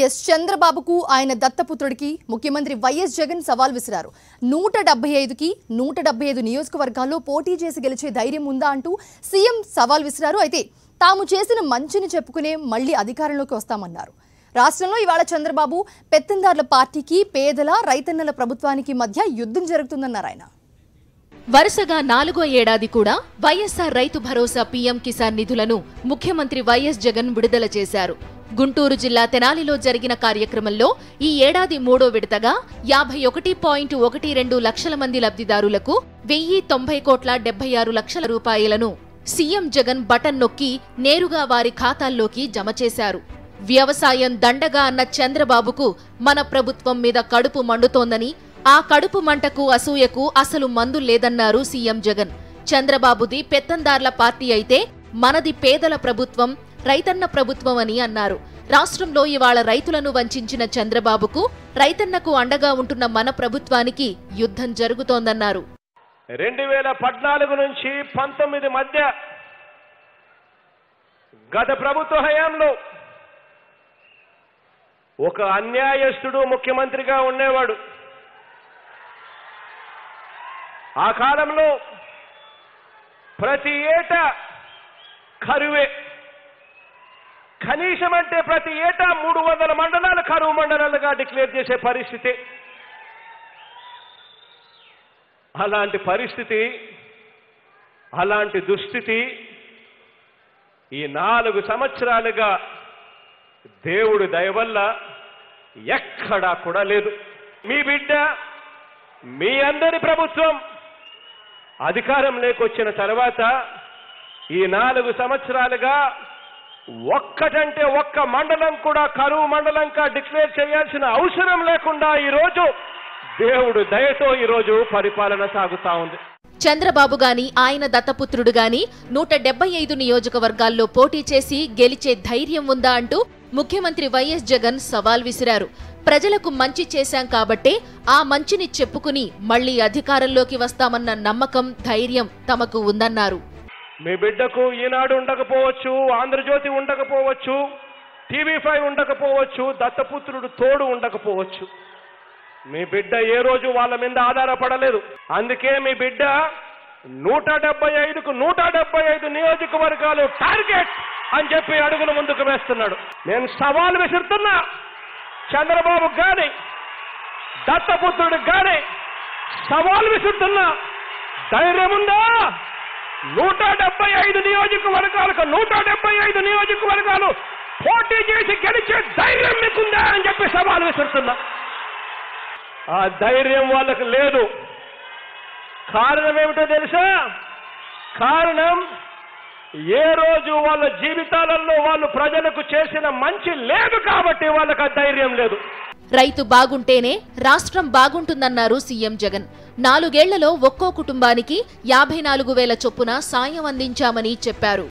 yes చంద్రబాబుకు ఆయన దత్తపుత్రుడికి ముఖ్యమంత్రి వైఎస్ జగన్ సవాల్ విసిరారు నూట డెబ్బై ఐదుకి నూట డెబ్బై ఐదు నియోజకవర్గాల్లో పోటీ చేసి గెలిచే ధైర్యం ఉందా అంటూ సీఎం సవాల్ విసిరారు అయితే తాము చేసిన మంచిని చెప్పుకునే మళ్ళీ అధికారంలోకి వస్తామన్నారు రాష్ట్రంలో ఇవాళ చంద్రబాబు పెత్తందారుల పార్టీకి పేదల రైతన్నల ప్రభుత్వానికి మధ్య యుద్ధం జరుగుతుందన్నారు ఆయన వరుసగా నాలుగో ఏడాది కూడా వైఎస్సార్ రైతు భరోసా పీఎం కిసాన్ నిధులను ముఖ్యమంత్రి వైఎస్ జగన్ విడుదల చేశారు గుంటూరు జిల్లా తెనాలిలో జరిగిన కార్యక్రమంలో ఈ ఏడాది మూడో విడతగా యాభై ఒకటి పాయింట్ ఒకటి రెండు లక్షల మంది లబ్ధిదారులకు వెయ్యి తొంభై కోట్ల డెబ్బై ఆరు లక్షల రూపాయలను సీఎం జగన్ బటన్ నొక్కి నేరుగా వారి ఖాతాల్లోకి జమ చేశారు వ్యవసాయం దండగా అన్న చంద్రబాబుకు మన ప్రభుత్వం మీద కడుపు మండుతోందని ఆ కడుపు మంటకు అసూయకు అసలు మందు లేదన్నారు సీఎం జగన్ చంద్రబాబుది పెత్తందార్ల పార్టీ అయితే మనది పేదల ప్రభుత్వం రైతన్న ప్రభుత్వం అని అన్నారు రాష్ట్రంలో ఇవాళ రైతులను వంచిన చంద్రబాబుకు రైతన్నకు అండగా ఉంటున్న మన ప్రభుత్వానికి యుద్ధం జరుగుతోందన్నారు రెండు వేల పద్నాలుగు నుంచి పంతొమ్మిది మధ్య గత ప్రభుత్వ హయాంలో ఒక అన్యాయస్తుడు ముఖ్యమంత్రిగా ఉండేవాడు ఆ కాలంలో ప్రతి ఏటా కరువే కనీసం అంటే ప్రతి ఏటా మూడు వందల మండలాలు కరువు మండలాలుగా డిక్లేర్ చేసే పరిస్థితి అలాంటి పరిస్థితి అలాంటి దుస్థితి ఈ నాలుగు సంవత్సరాలుగా దేవుడి దయ వల్ల ఎక్కడా కూడా లేదు మీ బిడ్డ మీ అందరి ప్రభుత్వం అధికారం లేకొచ్చిన తర్వాత ఈ నాలుగు సంవత్సరాలుగా ఒక్కటంటే ఒక్క మండలం కూడా కరువు మండలంగా డిక్లేర్ చేయాల్సిన అవసరం లేకుండా ఈరోజు దేవుడు దయతో ఈరోజు పరిపాలన సాగుతా ఉంది చంద్రబాబు గాని ఆయన దత్తపుత్రుడు గాని నూట డెబ్బై ఐదు నియోజకవర్గాల్లో పోటీ చేసి గెలిచే ధైర్యం ఉందా అంటూ ముఖ్యమంత్రి వైఎస్ జగన్ సవాల్ విసిరారు ప్రజలకు మంచి చేశాం కాబట్టే ఆ మంచిని చెప్పుకుని మళ్లీ అధికారంలోకి వస్తామన్న నమ్మకం ధైర్యం తమకు ఉందన్నారు మీ బిడ్డకు ఈనాడు ఉండకపోవచ్చు ఆంధ్రజ్యోతి ఉండకపోవచ్చు టీవీ ఫైవ్ ఉండకపోవచ్చు దత్తపుత్రుడు తోడు ఉండకపోవచ్చు మీ బిడ్డ ఏ రోజు వాళ్ళ మీద ఆధారపడలేదు అందుకే మీ బిడ్డ నూట డెబ్బై ఐదుకు నూట డెబ్బై ఐదు నియోజకవర్గాలు టార్గెట్ అని చెప్పి అడుగులు ముందుకు వేస్తున్నాడు నేను సవాల్ విసురుతున్నా చంద్రబాబు గాని దత్తపుత్రుడికి గాని సవాల్ విసురుతున్నా ధైర్యం ఉందా నూట డెబ్బై ఐదు నియోజకవర్గాలకు నూట డెబ్బై ఐదు నియోజకవర్గాలు పోటీ చేసి గెలిచే ధైర్యం మీకుందా అని చెప్పి సవాల్ విసురుతున్నా ఆ ధైర్యం వాళ్ళకు లేదు కారణం ఏమిటో తెలుసా కారణం ఏ రోజు వాళ్ళ జీవితాలలో వాళ్ళు ప్రజలకు చేసిన మంచి లేదు కాబట్టి వాళ్ళకి ఆ ధైర్యం లేదు రైతు బాగుంటేనే రాష్ట్రం బాగుంటుందన్నారు సీఎం జగన్ నాలుగేళ్లలో ఒక్కో కుటుంబానికి యాభై నాలుగు వేల చొప్పున సాయం అందించామని చెప్పారు